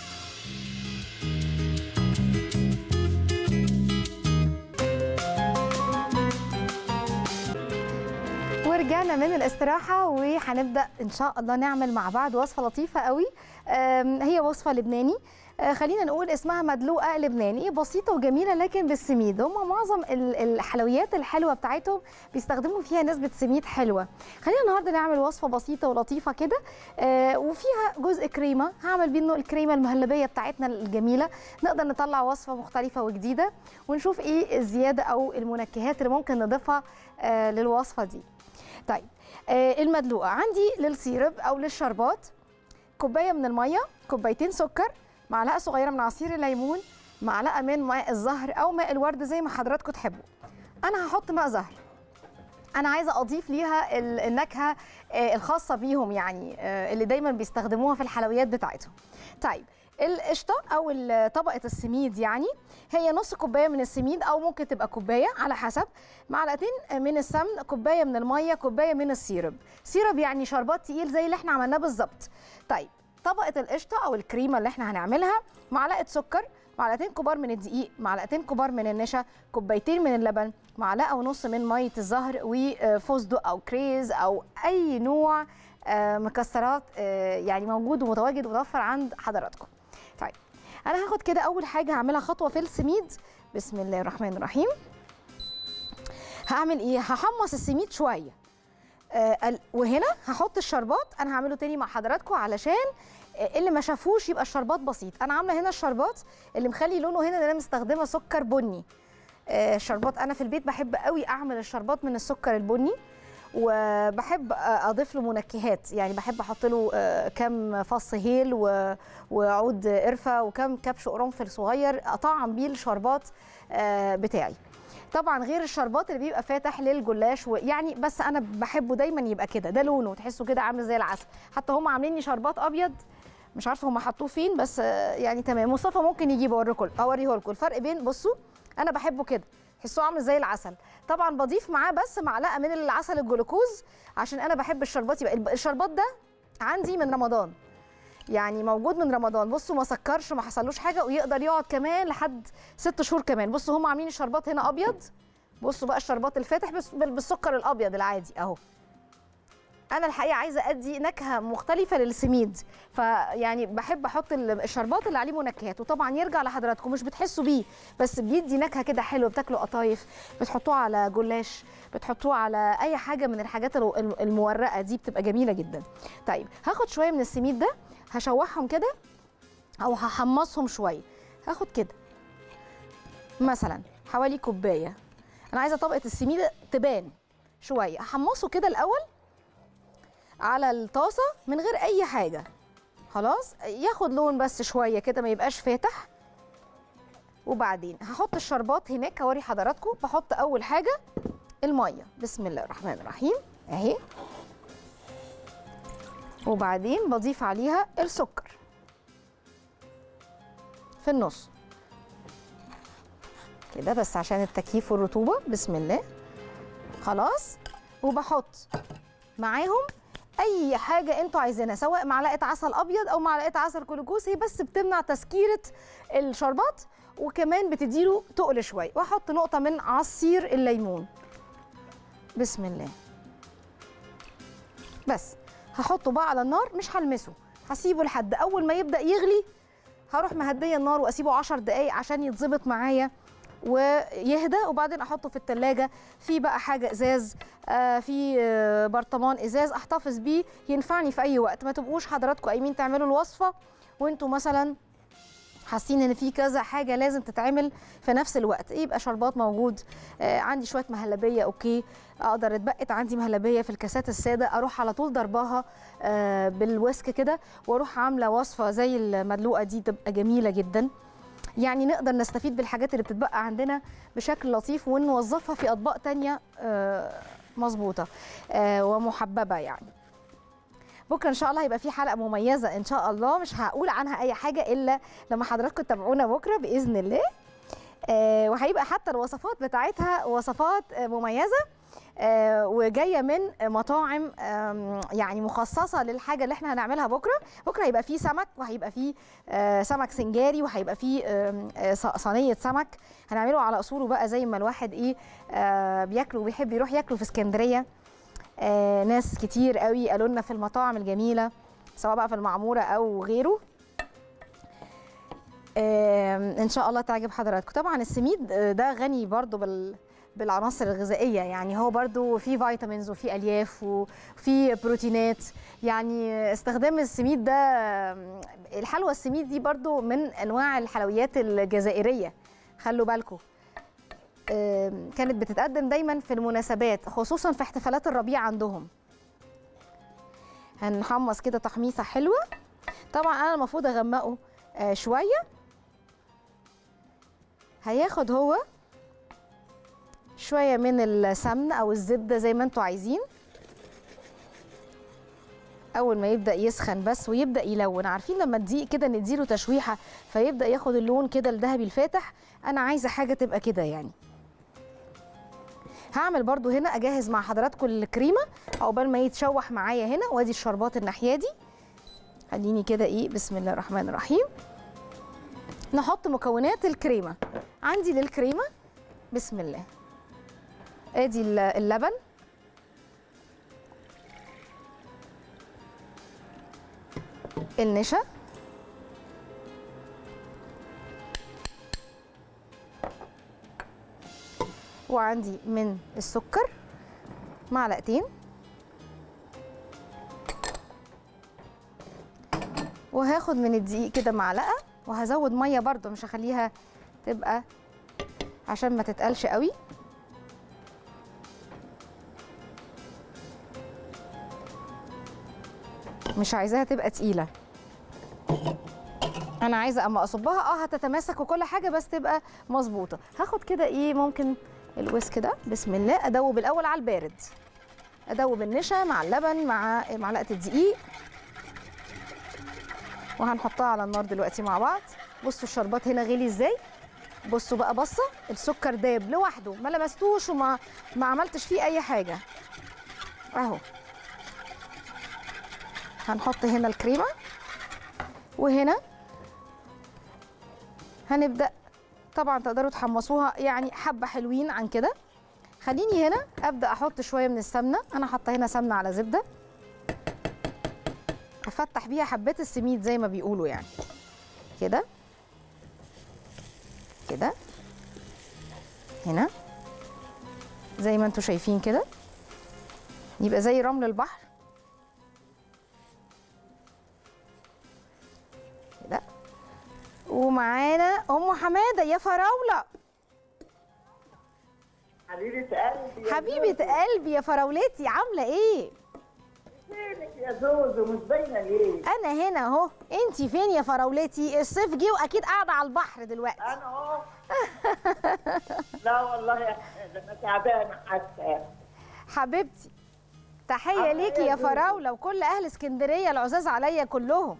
ورجعنا من الاستراحة وهنبدأ إن شاء الله نعمل مع بعض وصفة لطيفة قوي أم، هي وصفة لبناني آه، خلينا نقول اسمها مدلوقة لبناني بسيطة وجميلة لكن بالسميد هم معظم ال- الحلويات الحلوة بتاعتهم بيستخدموا فيها نسبة سميد حلوة خلينا النهاردة نعمل وصفة بسيطة ولطيفة كده آه، وفيها جزء كريمة هعمل منه الكريمة المهلبية بتاعتنا الجميلة نقدر نطلع وصفة مختلفة وجديدة ونشوف ايه الزيادة او المنكهات اللي ممكن نضيفها آه، للوصفة دي طيب آه، المدلوقه عندي للسيرب او للشربات كوبايه من الميه كوبايتين سكر معلقه صغيره من عصير الليمون معلقه من ماء الزهر او ماء الورد زي ما حضراتكم تحبوا انا هحط ماء زهر انا عايزه اضيف ليها ال- النكهه آه، الخاصه بيهم يعني آه، اللي دايما بيستخدموها في الحلويات بتاعتهم طيب القشطه او ال- طبقه السميد يعني هي نص كوبايه من السميد او ممكن تبقى كوبايه على حسب معلقتين من السمن كوبايه من الميه كوبايه من السيرب سيرب يعني شربات تقيل زي اللي احنا عملناه بالظبط طيب طبقه القشطه او الكريمه اللي احنا هنعملها معلقه سكر معلقتين كبار من الدقيق معلقتين كبار من النشا كوبايتين من اللبن معلقه ونص من ميه الزهر وفستق او كريز او اي نوع آه، مكسرات آه، يعني موجود ومتواجد ومتوفر عند حضراتكم طيب انا هاخد كده اول حاجه هعملها خطوه في السميد بسم الله الرحمن الرحيم هعمل ايه هحمص السميد شويه آه ال- وهنا هحط الشربات انا هعمله تاني مع حضراتكم علشان آه، اللي ما شافوش يبقى الشربات بسيط انا عامله هنا الشربات اللي مخلي لونه هنا ان انا مستخدمه سكر بني آه، الشربات انا في البيت بحب قوي اعمل الشربات من السكر البني وبحب آه، اضيف له منكهات يعني بحب احط له آه، كام فص هيل و- وعود قرفه وكم كبش قرنفل صغير اطعم بيه الشربات آه، بتاعي طبعا غير الشربات اللي بيبقى فاتح للجلاش ويعني بس انا بحبه دايما يبقى كده ده لونه تحسه كده عامل زي العسل حتى هم عاملين لي شربات ابيض مش عارفه هم حطوه فين بس آه، يعني تمام مصطفى ممكن يجيب اوريكم اوريه لكم الفرق بين بصوا انا بحبه كده تحسوه عامل زي العسل طبعا بضيف معاه بس معلقه من العسل الجلوكوز عشان انا بحب الشربات يبقى الب- الشربات ده عندي من رمضان يعني موجود من رمضان بصوا ما سكرش ما حصلوش حاجه ويقدر يقعد كمان لحد ست شهور كمان بصوا هم عاملين الشربات هنا ابيض بصوا بقى الشربات الفاتح بس بال- بالسكر الابيض العادي اهو انا الحقيقه عايزه ادي نكهه مختلفه للسميد فيعني بحب احط ال- الشربات اللي عليه منكهات وطبعا يرجع لحضراتكم مش بتحسوا بيه بس بيدي نكهه كده حلوه بتاكلوا قطايف بتحطوه على جلاش بتحطوه على اي حاجه من الحاجات الو- الم- المورقه دي بتبقى جميله جدا طيب هاخد شويه من السميد ده هشوحهم كده او هحمصهم شويه هاخد كده مثلا حوالي كوبايه انا عايزه طبقه السميد تبان شويه احمصه كده الاول على الطاسه من غير اي حاجه خلاص ياخد لون بس شويه كده ما يبقاش فاتح وبعدين هحط الشربات هناك اوري حضراتكم بحط اول حاجه الميه بسم الله الرحمن الرحيم اهي وبعدين بضيف عليها السكر في النص كده بس عشان التكييف والرطوبه بسم الله خلاص وبحط معاهم اي حاجه انتوا عايزينها سواء معلقه عسل ابيض او معلقه عسل جلوكوز هي بس بتمنع تسكيره الشربات وكمان بتديله تقل شويه واحط نقطه من عصير الليمون بسم الله بس هحطه بقى على النار مش هلمسه هسيبه لحد اول ما يبدا يغلي هروح مهديه النار واسيبه 10 دقايق عشان يتظبط معايا ويهدى وبعدين احطه في التلاجة في بقى حاجه ازاز آه في آه برطمان ازاز احتفظ بيه ينفعني في اي وقت ما تبقوش حضراتكم قايمين تعملوا الوصفه وانتوا مثلا حاسين ان في كذا حاجه لازم تتعمل في نفس الوقت يبقى شربات موجود آه عندي شويه مهلبيه اوكي اقدر اتبقت عندي مهلبيه في الكاسات الساده اروح على طول ضرباها آه بالويسك كده واروح عامله وصفه زي المدلوقه دي تبقى جميله جدا يعني نقدر نستفيد بالحاجات اللي بتتبقى عندنا بشكل لطيف ونوظفها في اطباق تانية آه، مظبوطه آه، ومحببه يعني بكره ان شاء الله هيبقى في حلقه مميزه ان شاء الله مش هقول عنها اي حاجه الا لما حضراتكم تتابعونا بكره باذن الله آه وهيبقى حتى الوصفات بتاعتها وصفات آه مميزه آه وجايه من مطاعم آم، يعني مخصصه للحاجه اللي احنا هنعملها بكره بكره هيبقى فيه سمك وهيبقى فيه آه، سمك سنجاري وهيبقى فيه آم، آه، ص- صينيه سمك هنعمله على اصوله بقى زي ما الواحد ايه آه، بياكله وبيحب يروح ياكله في اسكندريه آه، ناس كتير قوي قالوا لنا في المطاعم الجميله سواء بقى في المعموره او غيره آم، ان شاء الله تعجب حضراتكم طبعا السميد آه، ده غني برضو بال بالعناصر الغذائيه يعني هو برضو فيه فيتامينز وفيه الياف وفيه بروتينات يعني استخدام السميد ده آم، الحلوى السميد دي برضو من انواع الحلويات الجزائريه خلوا بالكم آم، كانت بتتقدم دايما في المناسبات خصوصا في احتفالات الربيع عندهم هنحمص كده تحميصه حلوه طبعا انا المفروض اغمقه آه، شويه هياخد هو شويه من السمن او الزبده زي ما انتوا عايزين اول ما يبدا يسخن بس ويبدا يلون عارفين لما تديق كده نديله تشويحه فيبدا ياخد اللون كده الذهبي الفاتح انا عايزه حاجه تبقى كده يعني هعمل برضو هنا اجهز مع حضراتكم الكريمه عقبال ما يتشوح معايا هنا وادي الشربات الناحيه دي خليني كده ايه بسم الله الرحمن الرحيم نحط مكونات الكريمه عندي للكريمه بسم الله ادي ال- اللبن النشا وعندي من السكر معلقتين وهاخد من الدقيق كده معلقه وهزود ميه برضو مش هخليها تبقى عشان ما تتقلش قوي مش عايزاها تبقى تقيله انا عايزه اما اصبها اه هتتماسك وكل حاجه بس تبقى مظبوطه هاخد كده ايه ممكن الويسك ده بسم الله ادوب الاول على البارد ادوب النشا مع اللبن مع معلقه الدقيق وهنحطها على النار دلوقتي مع بعض بصوا الشربات هنا غلي ازاي بصوا بقى بصه السكر داب لوحده ما لمستوش وما ما عملتش فيه اي حاجه اهو هنحط هنا الكريمه وهنا هنبدا طبعا تقدروا تحمصوها يعني حبه حلوين عن كده خليني هنا ابدا احط شويه من السمنه انا حاطه هنا سمنه على زبده افتح بيها حبات السميد زي ما بيقولوا يعني كده كده هنا زي ما انتوا شايفين كده يبقى زي رمل البحر كده ومعانا ام حماده يا فراوله حبيبه قلبي يا حبيبه قلبي يا فراولتي عامله ايه فينك يا زوزو مش باينه ليه؟ انا هنا اهو انت فين يا فراولتي الصيف جه واكيد قاعده على البحر دلوقتي انا اهو لا والله يا حماده انا تعبانه حاسه حبيبتي تحيه عاملة ليكي إيه يا يا زوزو؟ فراوله وكل اهل اسكندريه العزاز عليا كلهم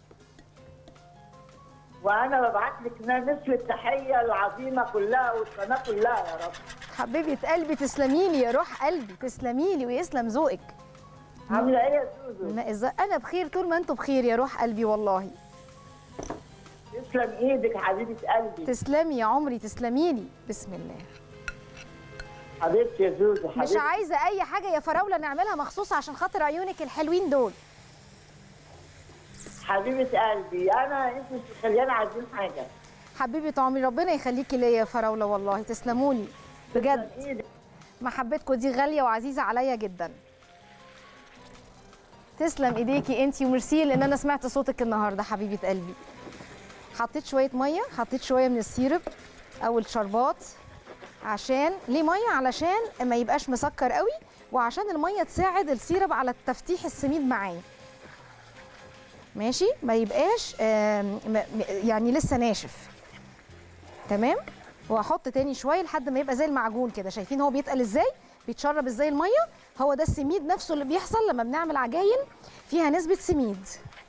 وانا ببعت لك نفس التحيه العظيمه كلها والقناه كلها يا رب حبيبه قلبي تسلمي لي يا روح قلبي تسلمي لي ويسلم ذوقك عامله ايه يا زوزو؟ ما إزاي انا بخير طول ما انتوا بخير يا روح قلبي والله تسلم ايدك يا حبيبه قلبي تسلمي يا عمري تسلمي لي بسم الله حبيبتي يا زوزو مش حبيبتي عايزه اي حاجه يا فراوله نعملها مخصوص عشان خاطر عيونك الحلوين دول حبيبه قلبي انا انت مش مخليانا عايزين حاجه حبيبه عمري ربنا يخليكي ليا يا فراوله والله تسلموا لي بجد تسلم ايدك محبتكم دي غاليه وعزيزه عليا جدا تسلم ايديكي انتي وميرسي لان انا سمعت صوتك النهارده حبيبه قلبي حطيت شويه ميه حطيت شويه من السيرب او الشربات عشان ليه ميه علشان ما يبقاش مسكر قوي وعشان الميه تساعد السيرب على تفتيح السميد معايا ماشي ما يبقاش آم، م- م- يعني لسه ناشف تمام وهحط تاني شويه لحد ما يبقى زي المعجون كده شايفين هو بيتقل ازاي بيتشرب ازاي الميه هو ده السميد نفسه اللي بيحصل لما بنعمل عجاين فيها نسبه سميد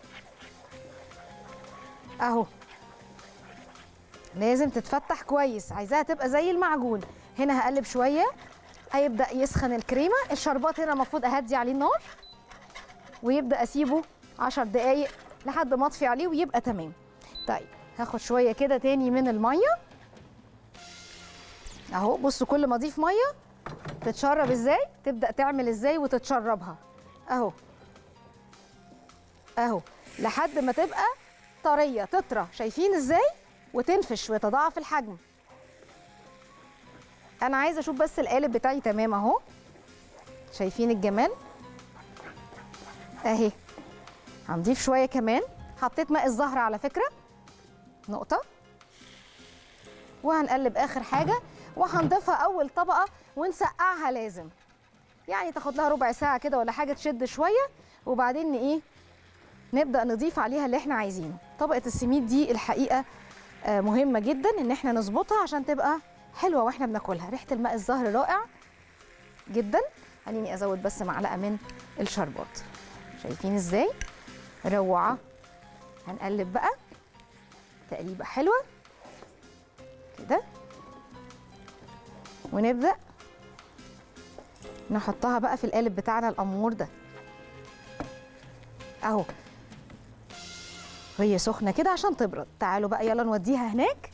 اهو لازم تتفتح كويس عايزاها تبقى زي المعجون هنا هقلب شويه هيبدا يسخن الكريمه الشربات هنا المفروض اهدي عليه النار ويبدا اسيبه 10 دقايق لحد ما اطفي عليه ويبقى تمام طيب هاخد شويه كده تاني من الميه اهو بصوا كل ما اضيف ميه تتشرب ازاي تبدا تعمل ازاي وتتشربها اهو اهو لحد ما تبقى طريه تطرى شايفين ازاي وتنفش ويتضاعف الحجم انا عايزه اشوف بس القالب بتاعي تمام اهو شايفين الجمال اهي هنضيف شويه كمان حطيت ماء الزهر على فكره نقطه وهنقلب اخر حاجه وهنضيفها اول طبقه ونسقعها لازم يعني تاخد لها ربع ساعه كده ولا حاجه تشد شويه وبعدين ايه نبدا نضيف عليها اللي احنا عايزينه طبقه السميد دي الحقيقه آه، مهمه جدا ان احنا نظبطها عشان تبقى حلوه واحنا بناكلها ريحه الماء الزهر رائع جدا خليني ازود بس معلقه من الشربات شايفين ازاي روعه هنقلب بقى تقليبه حلوه كده ونبدا نحطها بقى في القالب بتاعنا الامور ده اهو وهي سخنه كده عشان تبرد تعالوا بقى يلا نوديها هناك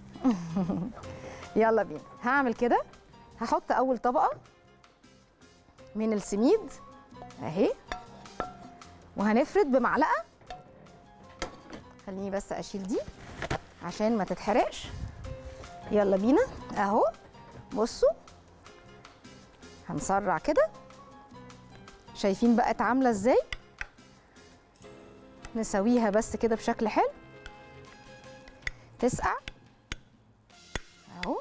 يلا بينا هعمل كده هحط اول طبقه من السميد اهي وهنفرد بمعلقه خليني بس اشيل دي عشان ما تتحرقش يلا بينا اهو بصوا هنسرع كده شايفين بقت عامله ازاي نسويها بس كده بشكل حلو تسقع اهو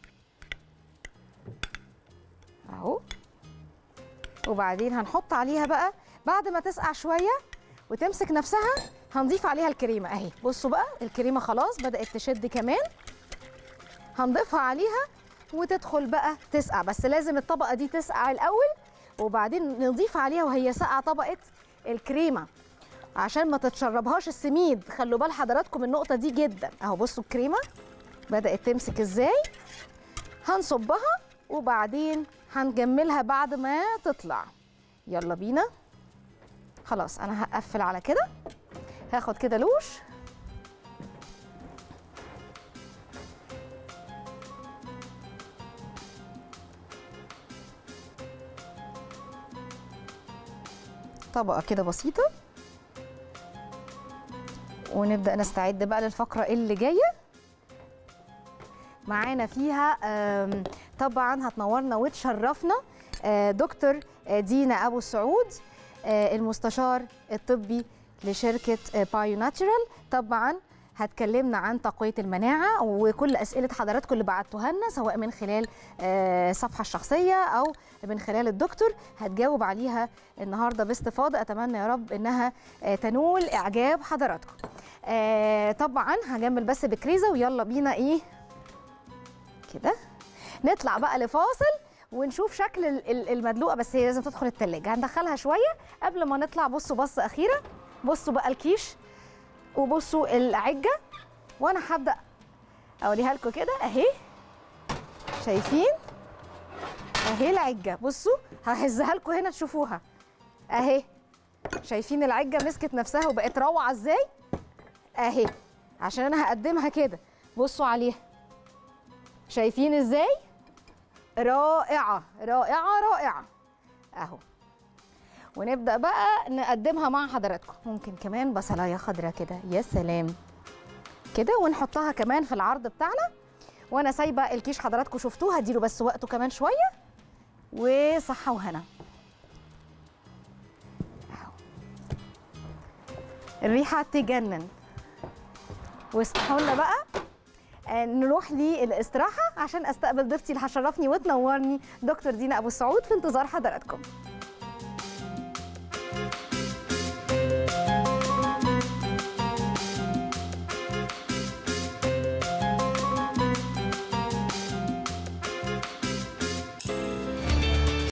اهو وبعدين هنحط عليها بقى بعد ما تسقع شويه وتمسك نفسها هنضيف عليها الكريمه اهي بصوا بقى الكريمه خلاص بدات تشد كمان هنضيفها عليها وتدخل بقى تسقع بس لازم الطبقه دي تسقع الاول وبعدين نضيف عليها وهي ساقعه طبقه الكريمه عشان ما تتشربهاش السميد خلوا بال حضراتكم النقطه دي جدا اهو بصوا الكريمه بدات تمسك ازاي هنصبها وبعدين هنجملها بعد ما تطلع يلا بينا خلاص انا هقفل على كده هاخد كده لوش طبقه كده بسيطه ونبدا نستعد بقى للفقره اللي جايه معانا فيها آم، طبعا هتنورنا وتشرفنا آه، دكتور آه، دينا ابو سعود آه، المستشار الطبي لشركه آه، بايو ناتشرال طبعا هتكلمنا عن تقويه المناعه وكل اسئله حضراتكم اللي بعتوها لنا سواء من خلال آه، الصفحه الشخصيه او من خلال الدكتور هتجاوب عليها النهارده باستفاضه اتمنى يا رب انها آه، تنول اعجاب حضراتكم آه، طبعا هجمل بس بكريزه ويلا بينا ايه كده نطلع بقى لفاصل ونشوف شكل ال- ال- المدلوقه بس هي لازم تدخل التلاجة هندخلها شويه قبل ما نطلع بصوا بصه اخيره بصوا بقى الكيش وبصوا العجه وانا هبدا اوريها لكم كده اهي شايفين اهي العجه بصوا ههزها لكم هنا تشوفوها اهي شايفين العجه مسكت نفسها وبقت روعه ازاي اهي عشان انا هقدمها كده بصوا عليها شايفين ازاي رائعه رائعه رائعه اهو ونبدا بقى نقدمها مع حضراتكم ممكن كمان بصلايه خضراء كده يا سلام كده ونحطها كمان في العرض بتاعنا وانا سايبه الكيش حضراتكم شفتوه هديله بس وقته كمان شويه وصحه وهنا أهو. الريحه تجنن واسمحوا لنا بقى آه، نروح للاستراحه عشان استقبل ضيفتي اللي هتشرفني وتنورني دكتور دينا ابو سعود في انتظار حضراتكم